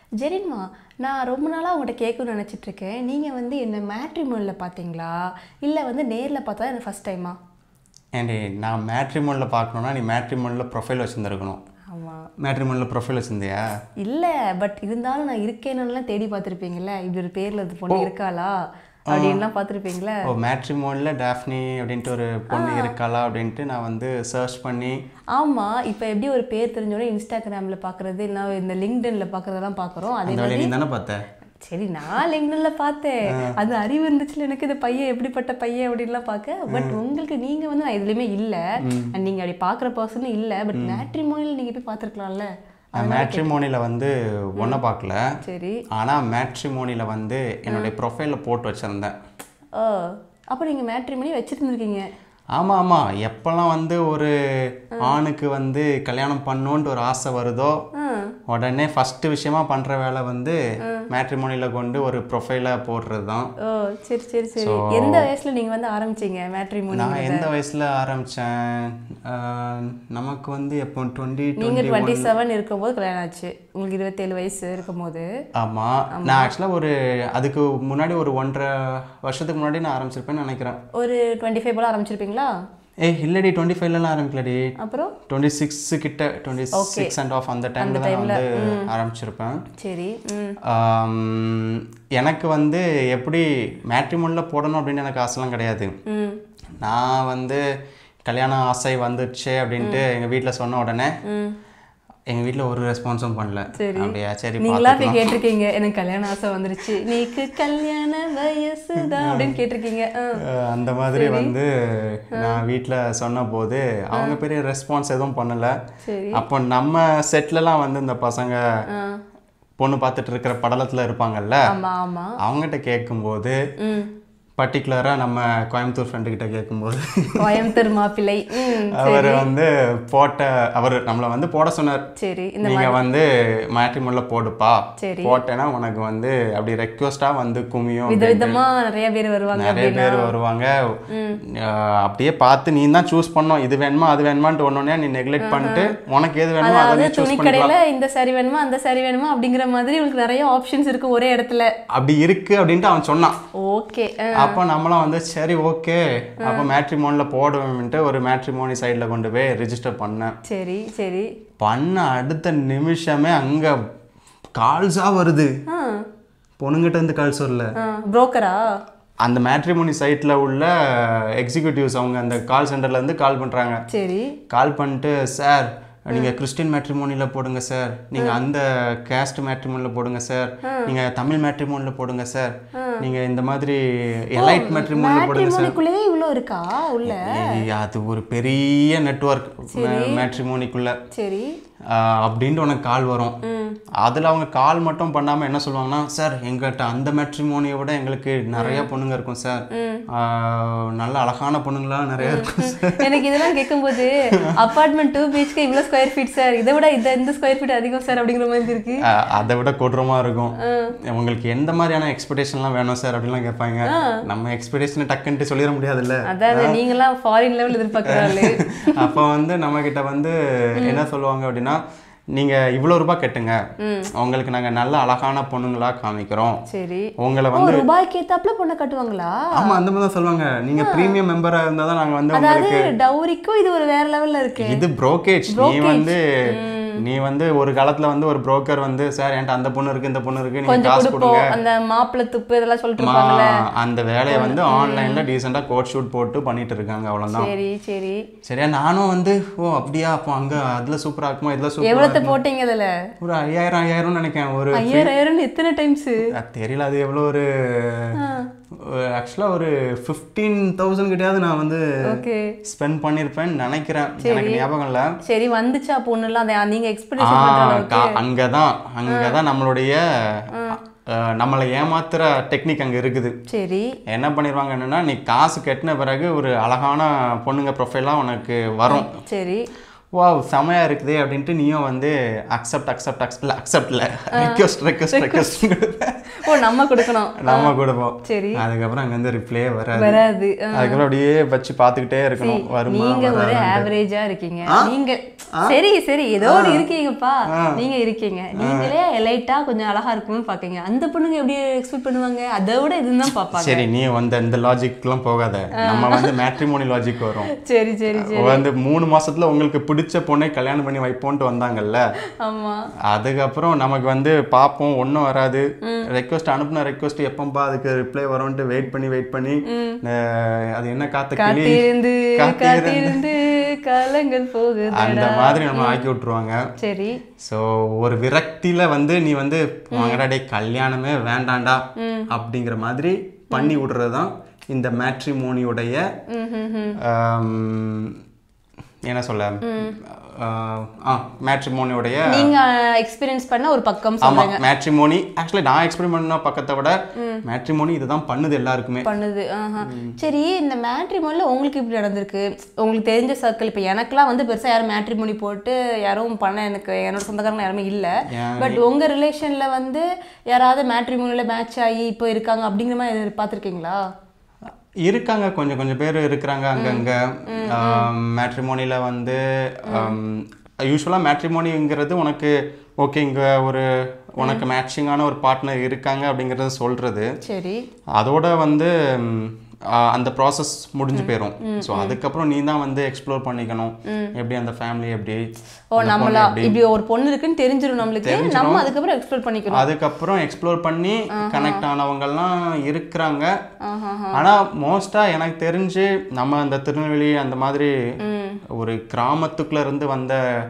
ஜெரின்மா நான் ரொம்ப நாளாக உங்கள்கிட்ட கேட்கணும்னு நினச்சிட்டு இருக்கேன் நீங்கள் வந்து என்ன மேட்ரிமோனில் பார்த்தீங்களா இல்லை வந்து நேரில் பார்த்தா எனக்கு ஃபஸ்ட் டைமா ஏண்டி நான் மேட்ரிமோனில் பார்க்கணுன்னா நீ மேட்ரிமோனில் ப்ரொஃபைல் வச்சுருந்துருக்கணும் ஆமாம் மேட்ரிமோனில் ப்ரொஃபைல் வச்சுருந்தியா இல்லை பட் இருந்தாலும் நான் இருக்கேன்னு தேடி பார்த்துருப்பீங்கல்ல இப்படி ஒரு பேரில் இது பொண்ணு இருக்காளா அப்படின்லாம் பார்த்துருப்பீங்களா ஓ மேட்ரிமோனில் டாஃப்னி அப்படின்ட்டு ஒரு பொண்ணு இருக்காளா அப்படின்ட்டு நான் வந்து சர்ச் பண்ணி ஆமாம் இப்போ எப்படி ஒரு பேர் தெரிஞ்சோடனே இன்ஸ்டாகிராமில் பார்க்குறது இல்லை இந்த லிங்க்டனில் பார்க்குறதெல்லாம் பார்க்குறோம் அதே அந்த வேலையை நீ தானே பார்த்த சரி நான் லிங்க்டன்ல பார்த்தேன் அது அறிவு இருந்துச்சுல எனக்கு இந்த பையன் எப்படிப்பட்ட பையன் அப்படின்லாம் பார்க்க பட் உங்களுக்கு நீங்க வந்து நான் எதுலையுமே இல்லை and நீங்க அப்படி பார்க்குற பர்சன் இல்லை பட் மேட்ரிமோனியில் நீங்க போய் பார்த்துருக்கலாம்ல நான் மேட்ரிமோனியில் வந்து ஒன்றை பார்க்கல சரி ஆனால் மேட்ரிமோனியில் வந்து என்னுடைய ப்ரொஃபைலில் போட்டு வச்சுருந்தேன் ஓ அப்போ நீங்க மேட்ரிமோனி வச்சுருந்துருக்கீங்க ஆமாம் ஆமாம் எப்போல்லாம் வந்து ஒரு ஆணுக்கு வந்து கல்யாணம் பண்ணணுன்ட்டு ஒரு ஆசை வருதோ உடனே ஃபஸ்ட்டு விஷயமா பண்ணுற வேலை வந்து மேட்ரிமோனியில் கொண்டு ஒரு ப்ரொஃபைலை போடுறது தான் ஓ சரி சரி சரி எந்த வயசுல நீங்க வந்து ஆரம்பிச்சீங்க மேட்ரிமோனி நான் எந்த வயசில் ஆரம்பித்தேன் நமக்கு வந்து எப்போ டுவெண்ட்டி நீங்க டுவெண்ட்டி செவன் இருக்கும்போது கல்யாணம் ஆச்சு உங்களுக்கு இருபத்தேழு வயசு இருக்கும்போது ஆமாம் நான் ஆக்சுவலாக ஒரு அதுக்கு முன்னாடி ஒரு ஒன்றரை வருஷத்துக்கு முன்னாடி நான் ஆரம்பிச்சிருப்பேன்னு நினைக்கிறேன் ஒரு டுவெண்ட்டி ஃபைவ் போல ஆரம்பிச்சிருப்பீங்களா ஏய் இல்லடி டுவெண்ட்டி ஃபைவ்லலாம் ஆரம்பிக்கலடி அப்புறம் டுவெண்ட்டி சிக்ஸ் கிட்ட டுவெண்ட்டி சிக்ஸ் அண்ட் ஆஃப் அந்த டைமில் தான் நான் வந்து ஆரம்பிச்சிருப்பேன் சரி ம் ஆம், எனக்கு வந்து எப்படி மேட்ரிமோனில் போடணும் அப்படின்னு எனக்கு ஆசைலாம் கிடையாது ம் நான் வந்து கல்யாண ஆசை வந்துடுச்சு அப்படின்ட்டு எங்கள் வீட்டில் சொன்ன உடனே ம் எங்கள் வீட்டில் ஒரு ரெஸ்பான்ஸும் பண்ணல சரி. அப்படியா சரி நீங்களா போய் கேட்டிருக்கீங்க எனக்கு கல்யாண ஆசை வந்துருச்சு நீக்கு கல்யாண வயசு தான் அப்படின்னு கேட்டிருக்கீங்க ஆ. அஹ் அந்த மாதிரி வந்து நான் வீட்டில் சொன்னபோது அவங்க பெரிய ரெஸ்பான்ஸ் எதுவும் பண்ணல சரி அப்போ நம்ம செட்லலாம் வந்து இந்த பசங்க ஆ. பொண்ணு பார்த்துட்டு இருக்கிற படலத்தில் இருப்பாங்கல்ல ஆமா ஆமா அவங்ககிட்ட கேட்கும்போது ம் பர்டிகுலராக நம்ம கோயம்புத்தூர் ஃப்ரெண்டு கிட்ட கேட்கும்போது கோயம்புத்தூர் மாப்பிள்ளை ம் அவர் வந்து போட்ட அவர் நம்மளை வந்து போட சொன்னார் சரி இந்த நீங்க வந்து மேட்ரிமோனில் போடுப்பா சரி. போட்டேன்னா உனக்கு வந்து அப்படி ரெக்வஸ்டா வந்து குமியும் விதவிதமா நிறைய பேர் வருவாங்க நிறைய பேர் வருவாங்க அஹ் அப்படியே பார்த்து நீ தான் சூஸ் பண்ணோம் இது வேணுமா அது வேணுமான்ட்டு ஒன்னொன்னே நீ நெக்லெக்ட் பண்ணிட்டு உனக்கு எது வேணுமோ அதை அதாவது நீ சூஸ் துணி பண்ணி கடையில இந்த சாரி வேணுமா அந்த சாரி வேணுமா அப்படிங்கிற மாதிரி உங்களுக்கு நிறைய ஆப்ஷன்ஸ் இருக்கு ஒரே இடத்துல அப்படி இருக்கு அப்படின்ட்டு அவன் சொன்னான் ஓகே அப்போ நம்மளாம் வந்து சரி ஓகே அப்போ மேட்ரிமோனில் போடுவேன்ட்டு ஒரு மேட்ரிமோனி சைடில் கொண்டு போய் ரிஜிஸ்டர் பண்ணேன் சரி சரி பண்ண அடுத்த நிமிஷமே அங்கே கால்ஸாக வருது ஆ பொண்ணுங்கிட்ட இருந்து கால்ஸ் வரல புரோக்கரா அந்த மேட்ரிமோனி சைட்டில் உள்ள எக்ஸிக்யூட்டிவ்ஸ் அவங்க அந்த கால் சென்டர்லேருந்து கால் பண்ணுறாங்க சரி கால் பண்ணிட்டு சார் நீங்கள் கிறிஸ்டின் மேட்ரிமோனியில் போடுங்க சார் நீங்கள் அந்த கேஸ்ட் மேட்ரிமோனியில் போடுங்க சார் நீங்கள் தமிழ் மேட்ரிமோனியில் போடுங்க சார் நீங்கள் இந்த மாதிரி எலைட் மேட்ரிமோனியில் போடுங்க சார் மேட்ரிமோனிக்குள்ளேயே இவ்வளோ இருக்கா உள்ள ஏய், அது ஒரு பெரிய நெட்ஒர்க் மேட்ரிமோனிக்குள்ள சரி அப்படின்ட்டு உனக்கு கால் வரும் அதில் அவங்க கால் மட்டும் பண்ணாமல் என்ன சொல்லுவாங்கன்னா சார் எங்கள்கிட்ட அந்த மேட்ரிமோனியை விட எங்களுக்கு நிறைய பொண்ணுங்க இருக்கும் சார் ஆஹ், நல்ல அழகான பொண்ணுங்களாம் நிறைய இருக்கும் சார் எனக்கு இதெல்லாம் கேட்கும்போது அப்பார்ட்மெண்ட் டூ பிஹெச்கே இவ்வளோ ஸ்கொயர் ஃபீட் சார் இதை விட இந்த இந்த ஸ்கொயர் ஃபீட் அதிகம் சார் அப்படிங்கிற மாதிரி இருக்கு ஆஹ், அதை விட கொடூரமாக இருக்கும் உங்களுக்கு எந்த மாதிரியான எக்ஸ்பெக்டேஷன்லாம் வேணும் சார் அப்படின்லாம் கேட்பாங்க நம்ம எக்ஸ்பெக்டேஷனை டக்குன்ட்டு சொல்லிட முடியாதுல்ல அதாவது நீங்களாம் ஃபாரின் லெவல் எதிர்பார்க்குறாள் அப்போ வந்து நம்ம கிட்ட வந்து என்ன சொல்லுவாங்க அப்படின்னா நீங்க இவ்வளோ ரூபாய் கட்டுங்க உங்களுக்கு நாங்க நல்ல அழகான பொண்ணுங்களா காமிக்கிறோம் சரி உங்களை ஓ வந்து ரூபாய்க்கு ஏத்தாப்புல பொண்ணை கட்டுவாங்களா ஆமா அந்த மாதிரி தான் சொல்லுவாங்க நீங்க பிரீமியம் மெம்பரா இருந்தா தான் நாங்க வந்து அதாவது உங்களுக்கு டவுரிக்கும் இது ஒரு வேற லெவல்ல இருக்கு இது brokerage நீ வந்து நீ வந்து ஒரு காலத்துல வந்து ஒரு broker வந்து சார் என்கிட்ட அந்த பொண்ணு இருக்கு இந்த பொண்ணு இருக்கு நீங்க கொஞ்சம் காசு கொடுப்போம் கொடுங்க அந்த மாப்பிள்ளை துப்பு இதெல்லாம் சொல்லிட்டு மா, இருப்பாங்கல்ல அந்த வேலையை வந்து ஆன்லைன்ல டீசெண்டா கோட் ஷூட் போட்டு பண்ணிட்டு இருக்காங்க அவ்வளவுதான் சரி சரி சரியா நானும் வந்து ஓ அப்படியா அப்போ அங்க அதுல சூப்பரா இருக்குமா இதுல சூப்பரா எவ்வளோத்த போட்டீங்க அதுல ஒரு ஐயாயிரம் ஐயாயிரம்னு நினைக்கிறேன் ஒரு ஐயாயிரம் ஐயாயிரம் எத்தனை டைம்ஸ் அது தெரியல அது எவ்வளோ ஒரு ஆக்சுவலாக ஒரு ஃபிஃப்டீன் தௌசண்ட் கிட்டயாவது நான் வந்து ஓகே ஸ்பெண்ட் பண்ணியிருப்பேன்னு நினைக்கிறேன் எனக்கு ஞாபகம் இல்லை சரி வந்துச்சா பொண்ணுலாம் அந்த நீங்க எக்ஸ்பெக்டேஷன் பண்ற அளவுக்கு அங்கே தான் அங்கே தான் நம்மளுடைய அஹ், நம்மளை ஏமாத்துற டெக்னிக் அங்கே இருக்குது சரி என்ன பண்ணிடுவாங்க என்னன்னா நீ காசு கட்டின பிறகு ஒரு அழகான பொண்ணுங்க ப்ரொஃபைலாக உனக்கு வரும் சரி வா செமையா இருக்குதே அப்படின்ட்டு நீயும் வந்து அக்செப்ட் அக்செப்ட் அக்செப்ட் அக்செப்ட்ல ரெக்வஸ்ட் ரெக்வஸ்ட் ரெக்வஸ்ட் ஓ நம்ம கொடுக்கணும் நம்ம கொடுப்போம் சரி அதுக்கப்புறம் அங்கேருந்து ரிப்ளே வராது வராது அதுக்கப்புறம் அப்படியே வச்சு பார்த்துக்கிட்டே இருக்கணும் வருமா நீங்க ஒரு வராதான்ட்டு. ஆவரேஜா இருக்கீங்க நீங்க சரி சரி ஏதோ ஒரு இருக்கீங்கப்பா நீங்க இருக்கீங்க நீங்களே லைட்டா கொஞ்சம் அழகா இருக்கணும்னு பாக்கீங்க அந்த பொண்ணுங்க எப்படி எக்ஸ்பெக்ட் பண்ணுவாங்க அதை விட இதுதான் பாப்பாங்க சரி நீ வந்து இந்த லாஜிக்லாம் போகாத நம்ம வந்து மேட்ரிமோனி லாஜிக் வரும் சரி சரி சரி வந்து மூணு மாசத்துல உங்களுக்கு பிடிச்ச பொண்ணை கல்யாணம் பண்ணி வைப்போன்ட்டு வந்தாங்கல்ல ஆமா அதுக்கப்புறம் நமக்கு வந்து பார்ப்போம் ஒன்றும் வராது ரெக்வஸ்ட் அனுப்புன ரெக்வஸ்ட் எப்பப்பா அதுக்கு ரிப்ளை வரும்ன்ட்டு வெயிட் பண்ணி வெயிட் பண்ணி அஹ், அது என்ன காத்த கிளி காத்திருந்து காத்திருந்து காத்திருந்து காலங்கள் போகுது அந்த மாதிரி நம்ம ஆக்கி விட்டுருவாங்க சரி ஸோ ஒரு விரக்தியில வந்து நீ வந்து வாங்கடா டேய் கல்யாணமே வேண்டாண்டா அப்படிங்கிற மாதிரி பண்ணி விடுறது தான் இந்த மேட்ரிமோனியுடைய ம் ம் ம் ஆம், என்ன சொல்ல ஆ மேட்ரிமோனியுடைய நீங்க எக்ஸ்பீரியன்ஸ் பண்ண ஒரு பக்கம் ஆமா சொல்லுங்க மேட்ரிமோனி ஆக்சுவலி நான் எக்ஸ்பெரிமெண்ட் பண்ண பக்கத்தை விட மேட்ரிமோனி இதுதான் பண்ணுது எல்லாருக்குமே பண்ணுது ஆஹா. சரி இந்த மேட்ரிமோனியில் உங்களுக்கு இப்படி நடந்திருக்கு உங்களுக்கு தெரிஞ்ச சர்க்கிள் இப்போ எனக்குலாம் வந்து பெருசாக யாரும் மேட்ரிமோனி போட்டு யாரும் பண்ண எனக்கு என்னோட சொந்தக்காரங்க யாருமே இல்லை ஏன்? பட் உங்கள் ரிலேஷனில் வந்து யாராவது மேட்ரிமோனியில் மேட்ச் ஆகி இப்போ இருக்காங்க அப்படிங்கிற மாதிரி பார்த்துருக்கீங்களா இருக்காங்க கொஞ்சம் கொஞ்சம் பேர் இருக்கிறாங்க அங்கங்க மேட்ரிமோனியில் வந்து யூஸ்வலாக மேட்ரிமோனிங்கிறது உனக்கு ஓகே இங்கே ஒரு உனக்கு மேட்சிங்கான ஒரு பார்ட்னர் இருக்காங்க அப்படிங்கிறத சொல்கிறது சரி அதோட வந்து ம், ஆ, அந்த ப்ராசஸ் முடிஞ்சு போயிடும் ஸோ அதுக்கப்புறம் நீ தான் வந்து எக்ஸ்ப்ளோர் பண்ணிக்கணும் எப்படி அந்த ஃபேமிலி எப்படி ஓ அந்த நம்மளா பொண்ணு எப்படி இப்படி ஒரு பொண்ணு இருக்குன்னு தெரிஞ்சிடும் நம்மளுக்கு நம்ம அதுக்கப்புறம் எக்ஸ்ப்ளோர் பண்ணிக்கணும் அதுக்கப்புறம் எக்ஸ்ப்ளோர் பண்ணி கனெக்ட் ஆனவங்கெல்லாம் இருக்கிறாங்க ஆஹா ஆனா மோஸ்டா எனக்கு தெரிஞ்சு நம்ம அந்த திருநெல்வேலி அந்த மாதிரி ஒரு கிராமத்துக்குள்ள இருந்து வந்த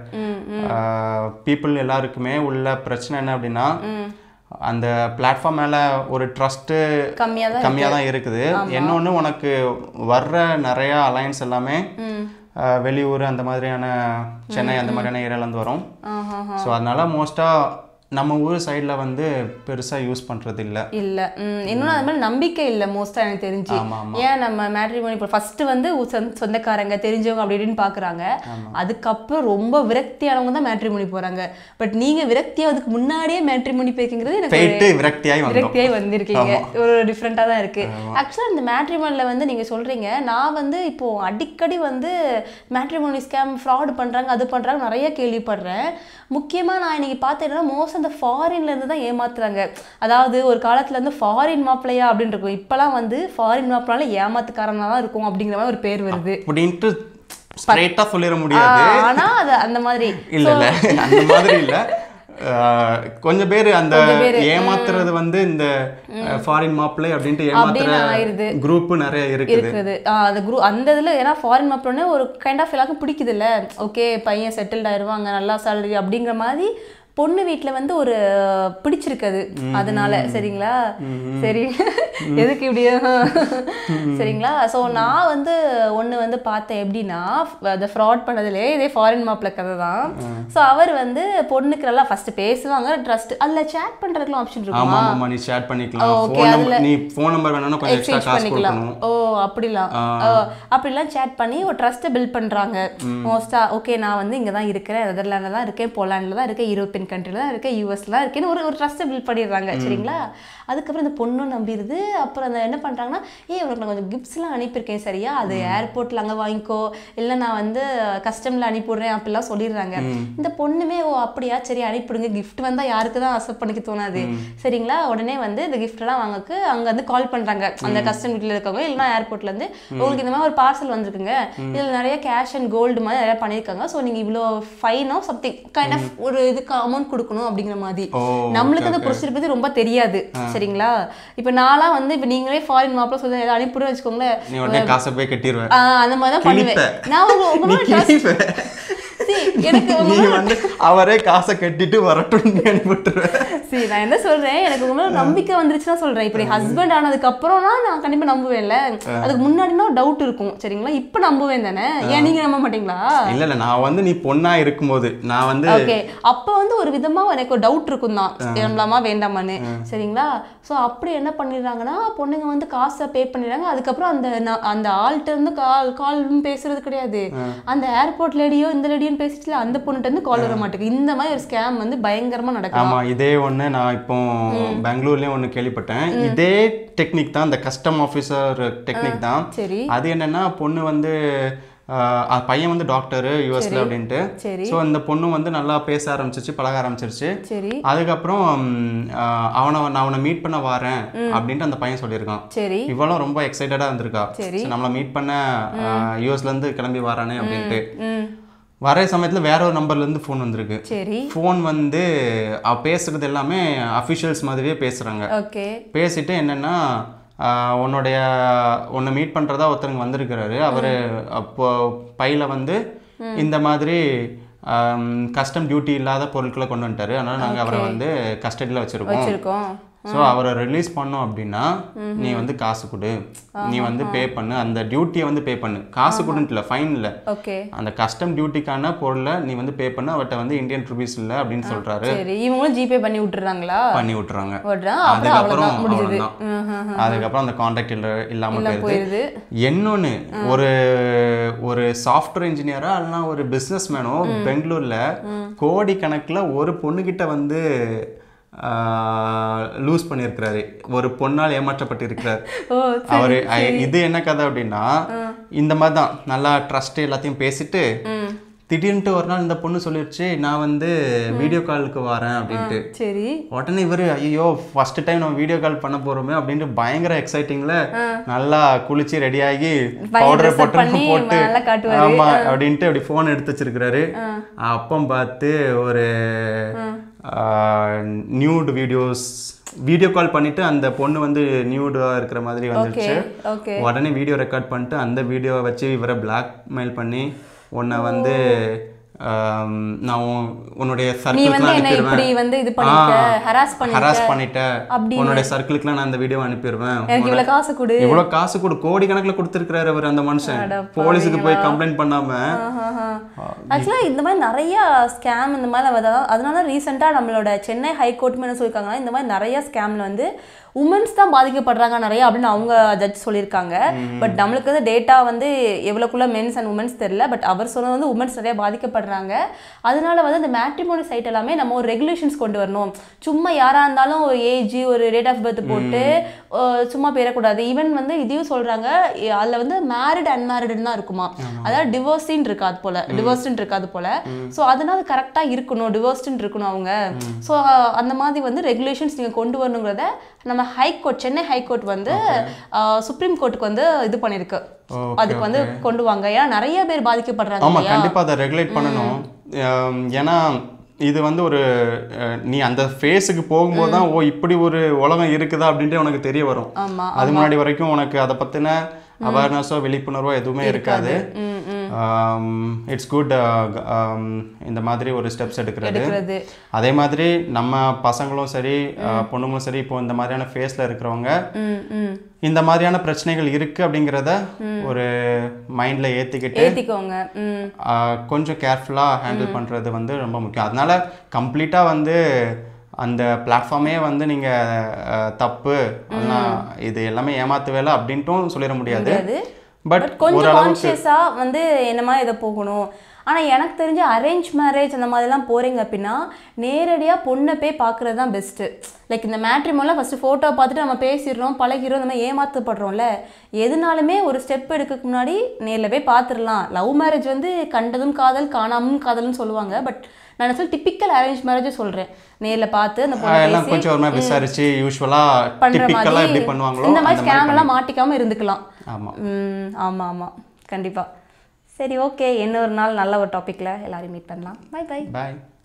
பீப்புள் எல்லாருக்குமே உள்ள பிரச்சனை என்ன அப்படின்னா அந்த பிளாட்ஃபார்ம் மேல ஒரு ட்ரஸ்ட்டு கம்மியாக தான் கம்மியாக தான் இருக்குது இன்னொன்று உனக்கு வர்ற நிறைய அலைன்ஸ் எல்லாமே அஹ், வெளியூர் அந்த மாதிரியான சென்னை அந்த மாதிரியான ஏரியாலேருந்து வரும் ஆஹா ஸோ அதனால மோஸ்ட்டாக நம்ம ஊர் சைடில் வந்து பெருசாக யூஸ் பண்ணுறது இல்லை இல்ல ம் இன்னொன்று அது மாதிரி நம்பிக்கை இல்லை மோஸ்ட்டாக எனக்கு தெரிஞ்சு ஆமா, ஏன் நம்ம மேட்ரிமோனி இப்போ ஃபஸ்ட்டு வந்து உ- சொந்த- சொந்தக்காரங்க தெரிஞ்சவங்க அப்படி இப்படின்னு பார்க்குறாங்க அதுக்கப்புறம் ரொம்ப விரக்தியானவங்க தான் மேட்ரிமோனி போகிறாங்க பட் நீங்கள் விரக்தியாவதுக்கு முன்னாடியே மேட்ரிமோனி போய்க்குங்கிறது எனக்கு ஒரு போயிட்டு விரக்தியாகி வந்தோம் விரக்தியாகி வந்திருக்கீங்க ஒரு டிஃப்ரெண்ட்டாக தான் இருக்கு ஆக்சுவலாக இந்த மேட்ரிமோனியில் வந்து நீங்கள் சொல்கிறீங்க நான் வந்து இப்போ அடிக்கடி வந்து மேட்ரிமோனி ஸ்கேம் ஃப்ராட் பண்ணுறாங்க அது பண்ணுறாங்க நிறைய கேள்விப்படுறேன் முக்கியமாக நான் இன்னைக்கு பார்த்தேன்னா மோஸ்ட் அந்த ஃபாரின்ல இருந்து தான் ஏமாத்துறாங்க அதாவது ஒரு காலத்துல இருந்து ஃபாரின் மாப்பிள்ளையா அப்படின்னு இருக்கும் இப்போலாம் வந்து ஃபாரின் மாப்பிள்ளால ஏமாத்துக்காரனா தான் இருக்கும் அப்படிங்கிற மாதிரி ஒரு பேர் வருது அப்படின்ட்டு ஸ்ட்ரைட்டாக சொல்லிட முடியாது ஆ, ஆனா அது அந்த மாதிரி இல்ல இல்ல அந்த மாதிரி இல்ல அஹ், கொஞ்சம் பேர் அந்த ஏமாத்துறது வந்து இந்த ஃபாரின் மாப்பிள்ளை அப்படின்ட்டு ஏமாத்துற ஆயிருது. குரூப் நிறைய இருக்குது இருக்குது ஆ, அந்த குரூப் அந்த இதில் ஏன்னா ஃபாரின் மாப்பிளோன்னு ஒரு கைண்ட் ஆஃப் எல்லாருக்கும் பிடிக்குதுல்ல ஓகே பையன் செட்டில்ட் ஆயிடுவாங்க நல்லா சேலரி அப்படிங்கிற மாதிரி பொண்ணு வீட்டில் வந்து ஒரு பிடிச்சிருக்குது அதனால சரிங்களா சரி எதுக்கு இப்படி சரிங்களா ஸோ நான் வந்து ஒன்று வந்து பார்த்தேன் எப்படின்னா அந்த ஃப்ராட் பண்ணதுலே இதே ஃபாரின் மாப்பிள்ள கதை தான் ஸோ அவர் வந்து பொண்ணுக்கு நல்லா ஃபர்ஸ்ட் பேசுவாங்க ட்ரஸ்ட் அதில் சேட் பண்ணுறதுக்குலாம் ஆப்ஷன் ஆமா இருக்குமா ஆமா நீ ஷேர் பண்ணிக்கலாம் Okay, ஃபோன் நம்பர் நீ ஃபோன் நம்பர் வேணும்னா கொஞ்சம் எக்ஸ்ட்ரா எக்ஸ்சேஞ்ச் காசு பண்ணிக்கலாம் கொடுக்கணும் ஓ அப்படிலாம் ஓ, அப்படிலாம் சேட் பண்ணி ஒரு ட்ரஸ்ட்டை பில்ட் பண்றாங்க மோஸ்டா ஓகே நான் வந்து இங்க தான் இருக்கிறேன் நெதர்லாண்டில் தான் இருக்கேன் போலாண்டில் தான் இருக்கேன் யூரோப்பியன் கண்ட்ரில தான் இருக்கேன் யூஎஸ்ல தான் இருக்கேன்னு ஒரு ஒரு ட்ரஸ்ட்டை பில்ட் பண்ணிடுறாங்க சரிங்களா அதுக்கப்புறம் இந்த பொண்ணும் நம்பிடுது அப்புறம் அந்த என்ன பண்றாங்கன்னா ஏய் உனக்கு நான் கொஞ்சம் கிஃப்ட்ஸ்லாம் அனுப்பியிருக்கேன் சரியா அது ஏர்போர்ட்ல அங்க வாங்கிக்கோ இல்லை நான் வந்து கஸ்டம்ல அனுப்பிவிடுறேன் அப்படிலாம் சொல்லிடுறாங்க இந்த பொண்ணுமே ஓ அப்படியா சரி அனுப்பிவிடுங்க gift வந்தா யாருக்கு தான் அக்செப்ட் பண்ணிக்க தோணாது சரிங்களா உடனே வந்து இந்த gift எல்லாம் வாங்கக்கு அங்க வந்து கால் பண்றாங்க அந்த கஸ்டம் வீட்டில் இருக்கவங்க இல்லைன்னா ஏர்போர்ட்ல இருந்து உங்களுக்கு இந்த மாதிரி ஒரு பார்சல் வந்திருக்குங்க இதுல நிறைய கேஷ் அண்ட் கோல்டு மாதிரி நிறைய பண்ணியிருக்காங்க ஸோ நீங்க இவ்வளோ ஃபைனோ சம்திங் கைண்ட் ஆஃப் ஒரு இதுக்கு அமௌண்ட் கொடுக்கணும் அப்படிங்கிற மாதிரி ஓ, நம்மளுக்கு அந்த ப்ரொசீஜர் பத்தி ரொம்ப தெரியாது சரிங்களா இப்போ நான்லாம் வந்து இப்போ நீங்களே ஃபாரின் மாப்பிள்ள சொல்லி ஏதாவது அனுப்பிடுன்னு வச்சுக்கோங்களேன் நீ உடனே காசை போய் கட்டிடுவேன் ஆ, அந்த மாதிரி தான் பண்ணுவேன் கிழிப்ப. நான் உங்க நீ உங்களோட trust- கிழிப்ப. See, எனக்கு நீ வந்து அவரே காசை கட்டிட்டு வரட்டும் நீ அனுப்பிட்டுருவேன் சரி நான் என்ன சொல்றேன் எனக்கு உங்க மேல நம்பிக்கை வந்துருச்சுன்னா சொல்றேன் இப்போ ஹஸ்பண்ட் ஆனதுக்கு அப்புறம்னா நான் கண்டிப்பா நம்புவேன்ல அதுக்கு முன்னாடினா டவுட் இருக்கும் சரிங்களா இப்போ நம்புவேன் தானே ஏன் நீங்க நம்ப மாட்டீங்களா இல்ல இல்ல நான் வந்து நீ பொண்ணா இருக்கும்போது நான் வந்து ஓகே அப்போ வந்து ஒரு விதமா எனக்கு ஒரு டவுட் இருக்கும் தான் நம்பலாமா வேண்டாமான்னு சரிங்களா ஸோ அப்படி என்ன பண்ணிடுறாங்கன்னா பொண்ணுங்க வந்து காசை பே பண்ணிடுறாங்க அதுக்கப்புறம் அந்த ந- அந்த ஆள்கிட்ட இருந்து கால் கால் பேசுறது கிடையாது அந்த ஏர்போர்ட் லேடியோ இந்த லேடியும் பேசிட்டுல அந்த பொண்ணுகிட்ட இருந்து கால் வர மாட்டேங்குது இந்த மாதிரி ஒரு ஸ்கேம் வந்து பயங்கரமா நடக்குது ஆமா இதே ஒண்ணு நான் இப்போ பெங்களூர்லயும் ஒண்ணு கேள்விப்பட்டேன் இதே டெக்னிக் தான் இந்த கஸ்டம் ஆஃபீஸர் டெக்னிக் தான் சரி அது என்னன்னா பொண்ணு வந்து ஆஹ், அஹ் பையன் வந்து டாக்டர் யூஎஸ்ல அப்படின்ட்டு சரி ஸோ இந்த பொண்ணு வந்து நல்லா பேச ஆரம்பிச்சிருச்சு பழக ஆரம்பிச்சிருச்சு சரி அதுக்கப்புறம் ம், ஆஹ், அவனை நான் அவனை மீட் பண்ண வரேன் அப்படின்ட்டு அந்த பையன் சொல்லியிருக்கான் சரி இவளும் ரொம்ப எக்ஸைட்டடா இருந்திருக்கா சரி. சரி, நம்மளை மீட் பண்ண யூஎஸ்ல இருந்து கிளம்பி வரானே அப்படின்ட்டு ம் வர சமயத்துல வேற ஒரு நம்பர்ல இருந்து ஃபோன் வந்திருக்கு சரி ஃபோன் வந்து அவ பேசுறது எல்லாமே அஃபிஷியல்ஸ் மாதிரியே பேசுறாங்க ஓகே பேசிட்டு என்னன்னா ஆஹ், உன்னுடைய உன்னை மீட் பண்றதா ஒருத்தருங்க வந்திருக்கிறாரு அவரு அப்போ பையில வந்து இந்த மாதிரி கஸ்டம் டியூட்டி இல்லாத பொருட்களை கொண்டு வந்துட்டாரு அதனால நாங்க அவரை வந்து கஸ்டடியில் வச்சிருக்கோம் வச்சிருக்கோம் ஸோ அவரை ரிலீஸ் பண்ணோம் அப்படின்னா நீ வந்து காசு கொடு நீ வந்து பே பண்ணு அந்த டியூட்டியை வந்து பே பண்ணு காசு கொடுன்ட்டு இல்லை ஃபைன் இல்லை ஓகே அந்த கஸ்டம் டியூட்டிக்கான பொருளை நீ வந்து பே பண்ணு அவர்கிட்ட வந்து இந்தியன் ருபீஸ் இல்லை அப்படின்னு சொல்றாரு சரி இவங்களும் ஜிபே பண்ணி விட்டுறாங்களா பண்ணி விட்டுறாங்க விடுறான் அப்புறம் அதுக்கப்புறம் அவ்வளவுதான் முடிஞ்சது அவ்வளவுதான். அதுக்கப்புறம் அந்த காண்டாக்ட் இல்ல இல்லாம போயிருது போயிருது இன்னொன்னு ஒரு ஒரு சாஃப்ட்வேர் இன்ஜினியரா இல்லைன்னா ஒரு பிஸ்னஸ் மேனோ பெங்களூர்ல கோடி கணக்குல ஒரு பொண்ணுகிட்ட வந்து லூஸ் பண்ணியிருக்கிறாரு ஒரு பொண்ணால் ஏமாற்றப்பட்டிருக்கிறார் ஓ அவரு அ- இது என்ன கதை அப்படின்னா இந்த மாதிரி தான் நல்லா ட்ரஸ்ட் எல்லாத்தையும் பேசிட்டு ம் திடீர்னுட்டு ஒரு நாள் இந்த பொண்ணு சொல்லிடுச்சு நான் வந்து வீடியோ காலுக்கு வரேன் அப்படின்ட்டு சரி உடனே இவர் ஐயோ ஃபர்ஸ்ட் டைம் நம்ம வீடியோ கால் பண்ண போறோமே அப்படின்ட்டு பயங்கர எக்ஸைட்டிங்ல நல்லா குளிச்சு ரெடி ஆகி பவுடர் dress up போட்டு பண்ணி போட்டு நல்லா காட்டுவாரு. ஆமா அப்படின்ட்டு அப்படி ஃபோன் எடுத்து வச்சிருக்கிறாரு அப்போ பார்த்து ஒரு நியூட் வீடியோஸ் வீடியோ கால் பண்ணிட்டு அந்த பொண்ணு வந்து நியூடா இருக்கிற மாதிரி வந்துருச்சு ஓகே உடனே வீடியோ ரெக்கார்ட் பண்ணிட்டு அந்த வீடியோவை வச்சு இவரை பிளாக்மெயில் பண்ணி உன்னை வந்து ஆம், நான் உன்- உன்னுடைய நீ வந்து சர்க்கிள்க்குலாம் என்ன இப்படி அனுப்பிடுவேன் வந்து இது பண்ணிட்ட ஹராஸ் பண்ணிட்ட ஹராஸ் பண்ணிட்ட அப்படின்னு. உன்னுடைய சர்க்கிளுக்குலாம் நான் அந்த வீடியோ அனுப்பிடுவேன் எனக்கு இவ்வளவு காசு கொடு இவ்வளவு காசு கொடு கோடி கணக்குல கொடுத்துருக்கிறாரு அவர் அந்த மனுஷன் போலீஸுக்கு போய் கம்ப்ளைண்ட் பண்ணாம ஆக்சுவலாக இந்த மாதிரி நிறைய ஸ்கேம் இந்த மாதிரி வருது அதனால ரீசெண்டாக நம்மளோட சென்னை ஹைகோர்ட்டுமே என்ன சொல்லியிருக்காங்கன்னா இந்த மாதிரி நிறைய ஸ்கேமில் வந்து உமன்ஸ் தான் பாதிக்கப்படுறாங்க நிறைய அப்படின்னு அவங்க ஜட்ஜ் சொல்லியிருக்காங்க பட் நம்மளுக்கு வந்து டேட்டா வந்து எவ்வளோக்குள்ள மென்ஸ் அண்ட் உமன்ஸ் தெரியல பட் அவர் சொன்னது வந்து உமன்ஸ் நிறைய பாதிக்கப்படுறாங்க அதனால வந்து இந்த மேட்ரிமோனி சைட் எல்லாமே நம்ம ஒரு ரெகுலேஷன்ஸ் கொண்டு வரணும் சும்மா யாராக இருந்தாலும் ஒரு ஏஜ் ஒரு டேட் ஆஃப் பர்த் போட்டு அஹ், சும்மா போயிடக்கூடாது ஈவன் வந்து இதையும் சொல்கிறாங்க அதில் வந்து மேரிட் அன்மேரிடுன்னு தான் இருக்குமா அதாவது டிவோர்ஸின்னு இருக்கு அது போல டிவோர்ஸ்ன்னு இருக்கு அது போல ஸோ அதனால கரெக்டாக இருக்கணும் டிவோர்ஸ்ன்னு இருக்கணும் அவங்க ஸோ அந்த மாதிரி வந்து ரெகுலேஷன்ஸ் நீங்கள் கொண்டு வரணுங்கிறத நம்ம ஹைகோர்ட் சென்னை ஹைகோர்ட் வந்து சுப்ரீம் கோர்ட்டுக்கு வந்து இது பண்ணியிருக்கு Okay, அதுக்கு வந்து கொண்டு வாங்க ஏன்னா நிறைய பேர் பாதிக்கப்படுறாங்க ஆமா இல்லையா கண்டிப்பா அதை ரெகுலேட் பண்ணணும் ஆம், ஏன்னா இது வந்து ஒரு அஹ், நீ அந்த ஃபேஸுக்கு போகும்போது தான் ஓ இப்படி ஒரு உலகம் இருக்குதா அப்படின்ட்டு உனக்கு தெரிய வரும் ஆமா அது முன்னாடி வரைக்கும் உனக்கு அதை பத்தின அவேர்னஸோ விழிப்புணர்வோ எதுவுமே இருக்காது ம் ம் இட்ஸ் குட் இந்த மாதிரி ஒரு ஸ்டெப்ஸ் எடுக்கிறது எடுக்கிறது அதே மாதிரி நம்ம பசங்களும் சரி அஹ், பொண்ணுங்களும் சரி இப்போ இந்த மாதிரியான ஃபேஸில் இருக்கிறவங்க ம் ம் இந்த மாதிரியான பிரச்சனைகள் இருக்கு அப்படிங்கிறத ஒரு மைண்ட்ல ஏத்திக்கிட்டு ஏத்திக்கோங்க ம் ஆஹ் கொஞ்சம் கேர்ஃபுல்லாக ஹேண்டில் பண்ணுறது வந்து ரொம்ப முக்கியம் அதனால கம்ப்ளீட்டாக வந்து அந்த பிளாட்ஃபார்மே வந்து நீங்கள் தப்பு அதெல்லாம் இது எல்லாமே ஏமாத்து வேலை அப்படின்ட்டும் சொல்லிட முடியாது முடியாது பட் பட் கொஞ்சம் கான்ஷியஸா வந்து என்ன மாதிரி இதை போகணும் ஆனா எனக்கு தெரிஞ்ச அரேஞ்ச் மேரேஜ் அந்த மாதிரிலாம் போறீங்க அப்படின்னா நேரடியா பொண்ணை போய் பார்க்கறது தான் பெஸ்ட்டு லைக் இந்த மேட்ரிமோலாம் ஃபஸ்ட்டு ஃபோட்டோ பார்த்துட்டு நம்ம பேசிடுறோம் பழகிறோம் இந்த மாதிரி ஏமாத்தப்படுறோம்ல எதுனாலுமே ஒரு ஸ்டெப் எடுக்கிறதுக்கு முன்னாடி நேரில் போய் பார்த்துடலாம் லவ் மேரேஜ் வந்து கண்டதும் காதல் காணாமலும் காதல்னு சொல்லுவாங்க பட் நான் சொல்ல டிப்பிக்கல் அரேஞ்ச் மேரேஜே சொல்றேன் நேர்ல பார்த்து அந்த பொண்ணை எல்லாம் பேசி கொஞ்சம் ஒரு மாதிரி விசாரிச்சு யூஸ்வலாக பண்ற டிப்பிக்கலாக எப்படி மாதிரி பண்ணுவாங்களோ இந்த மாதிரி அந்த ஸ்கேம் எல்லாம் மாட்டிக்காம இருந்துக்கலாம் ஆமாம் ம் ஆமாம் ஆமாம் கண்டிப்பாக சரி ஓகே இன்னொரு நாள் நல்ல ஒரு டாப்பிக்கில் எல்லாரையும் மீட் பண்ணலாம் பை பை பாய்